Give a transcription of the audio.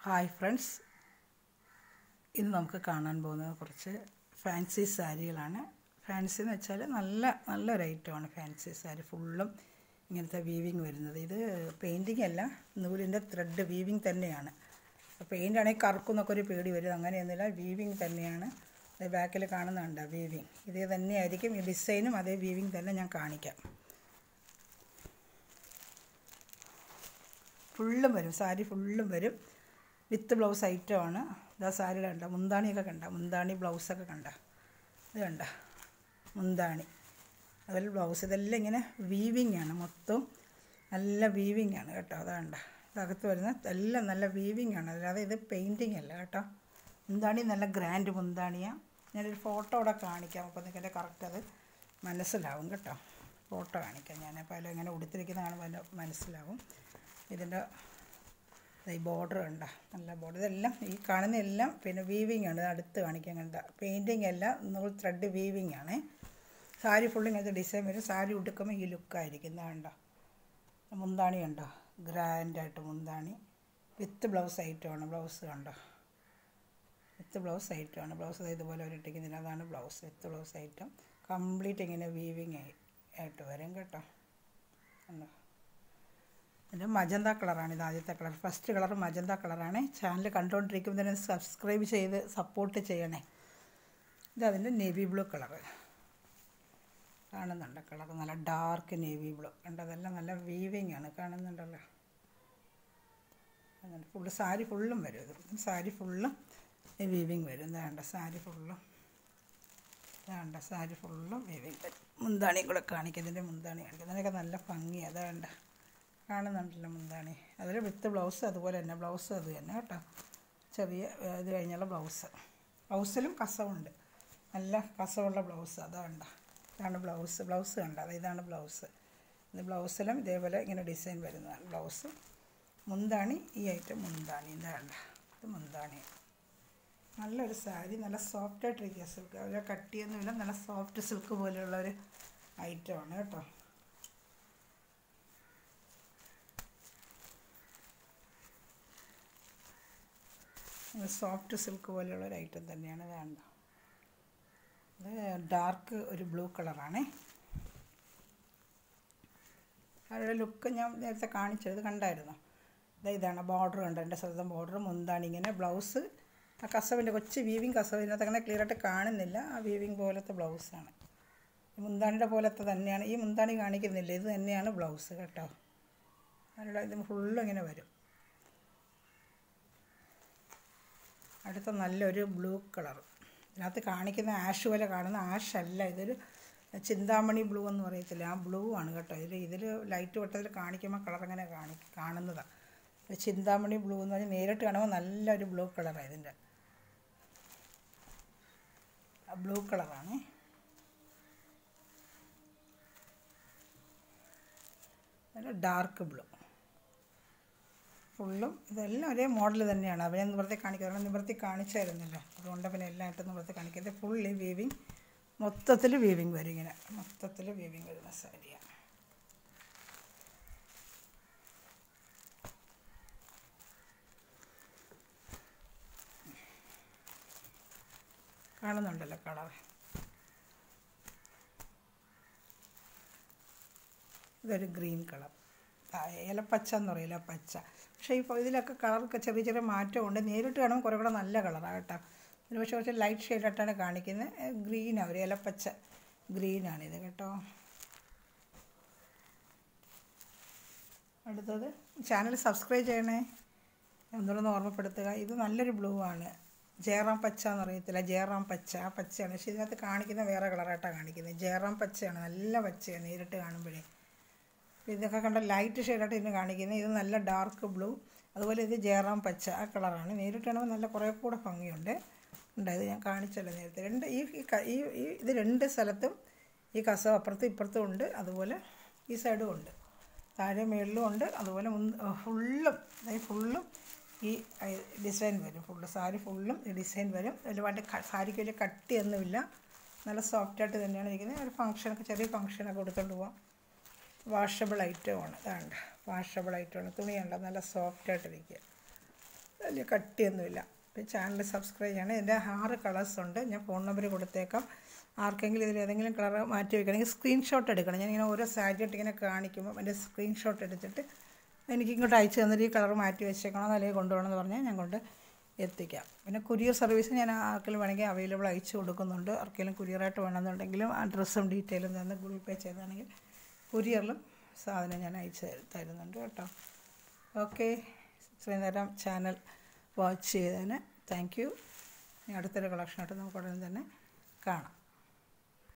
hi friends ഇന്ന് നമുക്ക് കാണാൻ പോകുന്നത് കുറച്ച് ഫാൻസി സാരികളാണ് ഫാൻസി എന്ന് വെച്ചാൽ നല്ല നല്ലൊരു ഐറ്റമാണ് ഫാൻസി സാരി ഫുള്ളും ഇങ്ങനത്തെ വീവിങ് വരുന്നത് ഇത് പെയിൻറ്റിങ് അല്ല നൂലിൻ്റെ ത്രെഡ് വീവിങ് തന്നെയാണ് പെയിൻ്റ് ആണെങ്കിൽ കറക്കുന്നൊക്കെ ഒരു പേടി വരും അങ്ങനെയൊന്നുമില്ല വീവിങ് തന്നെയാണ് ബാക്കിൽ കാണുന്നുണ്ട് വീവിങ് ഇതേ തന്നെയായിരിക്കും ഈ ഡിസൈനും അതേ വീവിങ് തന്നെ ഞാൻ കാണിക്കാം ഫുള്ളും വരും സാരി ഫുള്ളും വരും വിത്ത് ബ്ലൗസ് ഐറ്റമാണ് ഇതാ സാരിയുടെ കണ്ട മുന്താണിയൊക്കെ കണ്ട മുന്താണി ബ്ലൗസൊക്കെ കണ്ട ഇത് കണ്ട മുന്താണി അതിൽ ബ്ലൗസ് ഇതെല്ലാം ഇങ്ങനെ വീവിങ് ആണ് മൊത്തം നല്ല വീവിങ് ആണ് കേട്ടോ അതാണ്ട ഇതകത്ത് വരുന്ന എല്ലാം നല്ല വീവിങ് ആണ് അല്ലാതെ ഇത് പെയിൻറ്റിങ് അല്ല കേട്ടോ മുന്താണി നല്ല ഗ്രാൻഡ് മുന്താണിയാണ് ഞാനൊരു ഫോട്ടോ ഇവിടെ കാണിക്കാം അപ്പോൾ നിങ്ങൾക്ക് കറക്റ്റ് അത് മനസ്സിലാവും കേട്ടോ ഫോട്ടോ കാണിക്കാം ഞാൻ അപ്പോൾ അതിൽ ഇങ്ങനെ ഉടുത്തിരിക്കുന്ന കാണുമ്പോൾ മനസ്സിലാവും ഇതിൻ്റെ ഈ ബോർഡർ കണ്ട നല്ല ബോർഡർ ഇതെല്ലാം ഈ കാണുന്ന എല്ലാം പിന്നെ വീവിങ് ആണ് അടുത്ത് കാണിക്കാൻ കണ്ട പെയിൻറ്റിങ് അല്ല നൂൽ ത്രെഡ് വീവിങ് ആണ് സാരി ഫുള്ള് ഇങ്ങനത്തെ ഡിസൈൻ വരും സാരി ഉടുക്കുമ്പോൾ ഈ ലുക്കായിരിക്കും കണ്ട മുന്താണി കണ്ടോ ഗ്രാൻഡായിട്ട് മുന്താണി വിത്ത് ബ്ലൗസ് ഐറ്റമാണ് ബ്ലൗസ് കണ്ടോ വിത്ത് ബ്ലൗസ് ഐറ്റമാണ് ബ്ലൗസ് ഇതുപോലെ ഒരു ഇട്ടിക്കുന്നില്ല അതാണ് blouse with blouse item complete ഇങ്ങനെ വീവിങ് ആയിട്ട് വരും കേട്ടോ കണ്ടോ ഇതിൻ്റെ മജന്ത കളറാണ് ഇത് ആദ്യത്തെ കളർ ഫസ്റ്റ് കളർ മജന്ത കളറാണ് ചാനൽ കണ്ടുകൊണ്ടിരിക്കുമ്പോൾ തന്നെ സബ്സ്ക്രൈബ് ചെയ്ത് സപ്പോർട്ട് ചെയ്യണേ ഇത് അതിൻ്റെ നേവി ബ്ലൂ കളറ് കാണുന്നുണ്ട് കളർ നല്ല ഡാർക്ക് നേവി ബ്ലൂ കണ്ടതെല്ലാം നല്ല വീവിങ് ആണ് കാണുന്നുണ്ടല്ലോ അങ്ങനെ ഫുള്ള് സാരി ഫുള്ളും വരും ഇത് സാരി ഫുള്ളും വീവിങ് വരും വേണ്ട സാരി ഫുള്ളും വേണ്ട സാരി ഫുള്ളും വീവിങ് വരും മുന്താണിയും കൂടെ കാണിക്കുന്നതിൻ്റെ മുന്താണി കാണിക്കുന്നതിനൊക്കെ നല്ല ഭംഗിയാണ് വേണ്ട കാണുന്നുണ്ടല്ലോ മുന്താണി അതിൽ വിത്ത് ബ്ലൗസ് അതുപോലെ തന്നെ ബ്ലൗസ് അത് തന്നെ കേട്ടോ ചെറിയ ഇത് കഴിഞ്ഞുള്ള ബ്ലൗസ് ബ്ലൗസിലും കസവുണ്ട് നല്ല കസവുള്ള ബ്ലൗസ് അതാണ്ട ഇതാണ് ബ്ലൗസ് ബ്ലൗസ് കണ്ട അത് ഇതാണ് ബ്ലൗസ് ഇത് ബ്ലൗസിലും ഇതേപോലെ ഇങ്ങനെ ഡിസൈൻ വരുന്നതാണ് ബ്ലൗസ് മുന്താണി ഈ ഐറ്റം മുന്താണി ഇതാണ്ട ഇത് മുന്താണി നല്ലൊരു സാരി നല്ല സോഫ്റ്റ് ആയിട്ടിരിക്കുക സിൽക്ക് ഒരു കട്ടിയൊന്നുമില്ല നല്ല സോഫ്റ്റ് സിൽക്ക് പോലെയുള്ള ഒരു ഐറ്റമാണ് കേട്ടോ സോഫ്റ്റ് സിൽക്ക് പോലെയുള്ള ഒരു ഐറ്റം തന്നെയാണ് വേണ്ട ഇത് ഡാർക്ക് ഒരു ബ്ലൂ കളറാണ് അവരുടെ ലുക്ക് ഞാൻ നേരത്തെ കാണിച്ചത് കണ്ടായിരുന്നു ഇത് ഇതാണ് ബോർഡർ കണ്ടോ എൻ്റെ സ്വന്തം ബോർഡർ മുന്താണ് ഇങ്ങനെ ബ്ലൗസ് ആ കസവിൻ്റെ കൊച്ചു വീവിങ് കസവിനകത്ത് അങ്ങനെ ക്ലിയർ ആയിട്ട് കാണുന്നില്ല ആ വീവിങ് പോലത്തെ ബ്ലൗസാണ് മുന്താണിയുടെ പോലത്തെ തന്നെയാണ് ഈ മുന്താണി കാണിക്കുന്നില്ല ഇത് തന്നെയാണ് ബ്ലൗസ് കേട്ടോ അതിലുള്ള ഇത് ഫുള്ളും ഇങ്ങനെ വരും അടുത്ത നല്ലൊരു ബ്ലൂ കളർ ഇതിനകത്ത് കാണിക്കുന്ന ആഷ് പോലെ കാണുന്ന ആഷ് അല്ല ഇതൊരു ചിന്താമണി ബ്ലൂ എന്ന് പറയത്തില്ല ആ ബ്ലൂ ആണ് കേട്ടോ ഇതിൽ ഇതിൽ ലൈറ്റ് വട്ടത്തിൽ കാണിക്കുമ്പോൾ കളർ അങ്ങനെ കാണി കാണുന്നതാണ് ചിന്താമണി ബ്ലൂ എന്ന് പറഞ്ഞാൽ നേരിട്ട് കാണുമ്പോൾ നല്ലൊരു ബ്ലൂ കളറാണ് ഇതിൻ്റെ ബ്ലൂ കളറാണ് നല്ല ഡാർക്ക് ബ്ലൂ ഫുള്ളും ഇതെല്ലാം ഒരേ മോഡൽ തന്നെയാണ് അവരെ നിവർത്തി കാണിക്കുക നിവർത്തി കാണിച്ചായിരുന്നല്ലോ അതുകൊണ്ട് പിന്നെ എല്ലാം ഇട്ട് നിവർത്തി കാണിക്കുന്നത് ഫുള്ളി വീവിങ് മൊത്തത്തിൽ വീവിങ് വരും ഇങ്ങനെ മൊത്തത്തിൽ വീവിങ് വരുന്ന സാരിയാണ് കാണുന്നുണ്ടല്ലോ കളർ ഇതൊരു ഗ്രീൻ കളർ ഏലപ്പച്ച എന്ന് പറയില്ല പച്ച പക്ഷേ ഇപ്പോൾ ഇതിലൊക്കെ കളറൊക്കെ ചെറിയ ചെറിയ മാറ്റമുണ്ട് നേരിട്ട് കാണുമ്പോൾ കുറേ കൂടെ നല്ല കളറാണ് കേട്ടോ ഇതിന് പക്ഷേ കുറച്ച് ലൈറ്റ് ഷെയ്ഡായിട്ടാണ് കാണിക്കുന്നത് ഗ്രീനാണ് ഒരു ഏലപ്പച്ച ഗ്രീനാണിത് കേട്ടോ അടുത്തത് ചാനൽ സബ്സ്ക്രൈബ് ചെയ്യണേ ഒന്നുകൂടെ ഓർമ്മപ്പെടുത്തുക ഇത് നല്ലൊരു ബ്ലൂ ആണ് ജയറാം പച്ച എന്ന് അറിയത്തില്ല ജയറാം പച്ച ആ പച്ചയാണ് പക്ഷേ ഇതിനകത്ത് കാണിക്കുന്ന വേറെ കളറായിട്ടാണ് കാണിക്കുന്നത് ജയറാം പച്ചയാണ് നല്ല പച്ചയാണ് നേരിട്ട് കാണുമ്പോഴേ ഇതൊക്കെ കണ്ട ലൈറ്റ് ഷെയ്ഡായിട്ട് ഇതിന് കാണിക്കുന്നത് ഇത് നല്ല ഡാർക്ക് ബ്ലൂ അതുപോലെ ഇത് ജയറാം പച്ച ആ കളറാണ് നേരിട്ട് കാണുമ്പോൾ നല്ല കുറേ കൂടെ ഭംഗിയുണ്ട് ഉണ്ട് ഇത് ഞാൻ കാണിച്ചല്ലോ നേരത്തെ രണ്ട് ഈ ഈ ഈ ഇത് രണ്ട് സ്ഥലത്തും ഈ കസവ് അപ്പുറത്തും ഇപ്പുറത്തും ഉണ്ട് അതുപോലെ ഈ സൈഡും ഉണ്ട് താഴെ മേളിലും ഉണ്ട് അതുപോലെ ഫുള്ളും ഫുള്ളും ഈ ഡിസൈൻ വരും ഫുള്ള് സാരി ഫുള്ളും ഈ ഡിസൈൻ വരും ഒരുപാട് സാരിക്ക് വലിയ കട്ടിയൊന്നുമില്ല നല്ല സോഫ്റ്റായിട്ട് തന്നെയാണ് ഇരിക്കുന്നത് ഒരു ഫങ്ഷനൊക്കെ ചെറിയ ഫങ്ഷനൊക്കെ കൊടുത്തുകൊണ്ട് പോകാം വാഷബിൾ ഐറ്റമാണ് ഇതാണ്ട് വാഷബിൾ ഐറ്റമാണ് തുണിയുണ്ട് നല്ല സോഫ്റ്റ് ആയിട്ടിരിക്കുക വലിയ കട്ടിയൊന്നുമില്ല അപ്പോൾ ചാനൽ സബ്സ്ക്രൈബ് ചെയ്യണം ഇതിൻ്റെ ആറ് കളേഴ്സ് ഉണ്ട് ഞാൻ ഫോൺ നമ്പർ കൊടുത്തേക്കാം ആർക്കെങ്കിലും ഇതിൽ ഏതെങ്കിലും കളർ മാറ്റി വയ്ക്കണമെങ്കിൽ സ്ക്രീൻഷോട്ട് എടുക്കണം ഞാനിങ്ങനെ ഓരോ സാരി ഇട്ട് ഇങ്ങനെ കാണിക്കുമ്പോൾ എൻ്റെ സ്ക്രീൻഷോട്ട് എടുത്തിട്ട് എനിക്ക് ഇങ്ങോട്ട് അയച്ചു തന്നിട്ട് ഈ കളർ മാറ്റി വെച്ചേക്കണം അല്ലെങ്കിൽ കൊണ്ടുപോകണമെന്ന് പറഞ്ഞാൽ ഞാൻ കൊണ്ട് എത്തിക്കാം പിന്നെ കൊറിയർ സർവീസ് ഞാൻ ആർക്കെങ്കിലും വേണമെങ്കിൽ അവൈലബിൾ അയച്ചു കൊടുക്കുന്നുണ്ട് ആർക്കെങ്കിലും കൊറിയറായിട്ട് വേണമെന്നുണ്ടെങ്കിലും അഡ്രസ്സും ഡീറ്റെയിലും തന്ന് ഗൂഗിൾ പേ ചെയ്താണെങ്കിൽ കൊറിയറിലും സാധനം ഞാൻ അയച്ചു തരുന്നുണ്ട് കേട്ടോ ഓക്കെ ഇത്രയും നേരം ചാനൽ വാച്ച് ചെയ്തതിന് താങ്ക് യു അടുത്തൊരു കളക്ഷനായിട്ട് നമുക്ക് ഉടനെ തന്നെ കാണാം